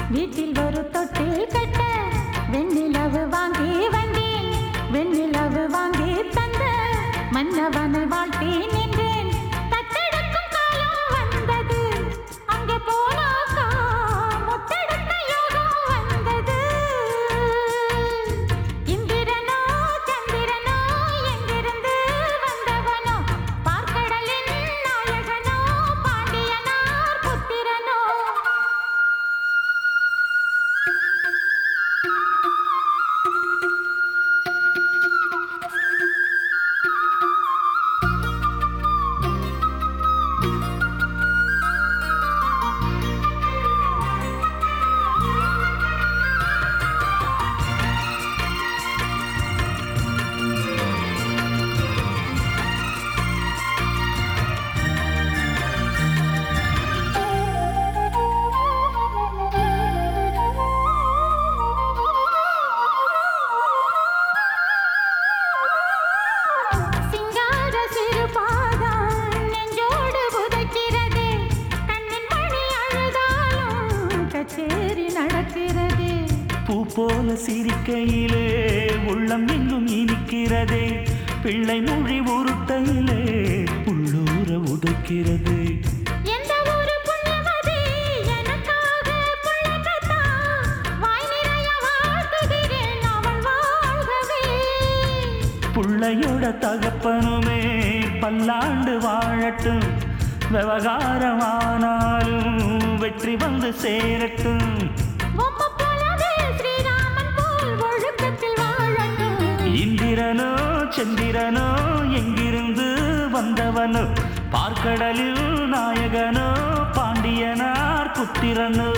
வீட்டில் ஒரு தொட்டில் கட்ட வெண்ணிலவு வாங்கி வந்தேன் வெண்ணிலவு வாங்கி தந்த மன்னவனை வாழ்த்தி நின்றேன் தத்தெடுக்கும் காலம் வந்தது அங்கே போனாக்கா முத்தெடுக்க யோகம் வந்தது இந்திரனோ சந்திரனோ எங்கிருந்து வந்தவனோ பார்க்கடலின் நாயகனோ பாண்டியனார் புத்திரனோ சிங்கார சிறு பாதம் நெஞ்சோடு புதைக்கிறது கண்ணின் மணி அழுதாலும் கச்சேரி நடக்கிறது பூ போல சிரிக்கையிலே உள்ளம் எங்கும் இனிக்கிறதே பிள்ளை மொழி உருட்டையிலே உள்ளூர உதைக்கிறது எந்த ஊரு புண்ணியவதி எனக்காக புள்ளை பெத்தா வாய் நிறைய வாழ்த்துகிறேன் அவள் வாழ்கவே புள்ளையோட தகப்பனுமே பல்லாண்டு வாழட்டும் விவகாரமானாலும் வெற்றி வந்து சேரட்டும் பொம்மை போலவே ஸ்ரீராமன் போல் ஒழுக்கத்தில் வாழட்டும் இந்திரனோ சந்திரனோ எங்கிருந்து வந்தவனோ பார்க்கடலில் நாயகனோ பாண்டியனார் புத்திரனோ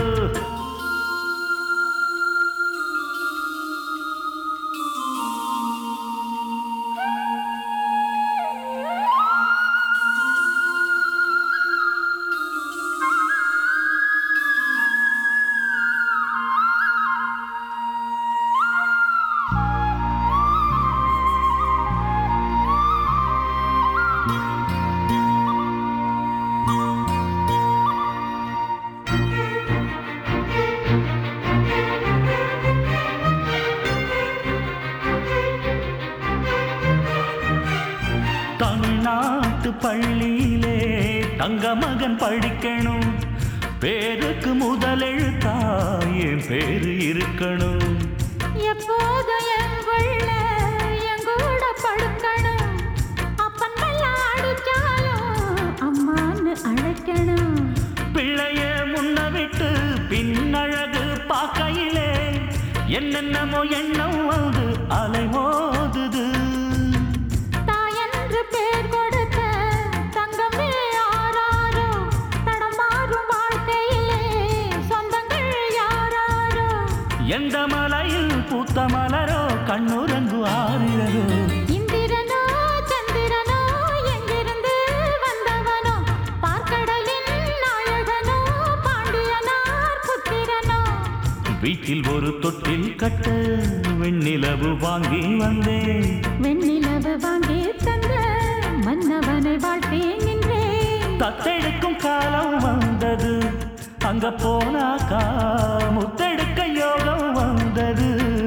தமிழ்நாட்டு பள்ளியிலே தங்க மகன் படிக்கணும் பேருக்கு முதலெழுத்தா என் பேரு இருக்கணும் எப்போதும் எங்குள்ள எங்கூட படுக்கணும் அப்பன் மேல அடிச்சாலும் அம்மான்னு அழைக்கணும் பிள்ளைய முன்ன விட்டு பின்னழகு பார்க்கையிலே என்னென்னமோ எண்ணம் வந்து அலைமோதுது தாயென்று பேர் கொடுத்த தங்கமே ஆராரோ தடமாறும் வாழ்க்கையிலே சொந்தங்கள் யாராரோ எந்த மலையில் பூத்த மலரோ கண்ணுரங்கு ஆறுகிறதோ இந்திரனோ சந்திரனோ எங்கிருந்து வந்தவனோ பார்க்கடலின் நாயகனோ பாண்டியனார் புத்திரனோ வீட்டில் ஒரு தொட்டில் கட்ட வெண்ணிலவு வாங்கி வந்தேன் வெண்ணிலவு வாங்கி தந்த மன்னவனை வாழ்த்தி நின்றேன் தத்தெடுக்கும் காலம் வந்தது அங்க போனாக்கா முத்தெடுக்க யோகம் வந்தது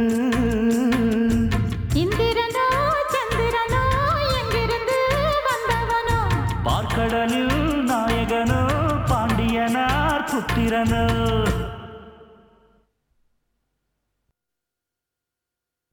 இந்திரனோ சந்திரனோ எங்கிருந்து வந்தவனோ பார்க்கடலில் நாயகனோ பாண்டியனார் புத்திரனோ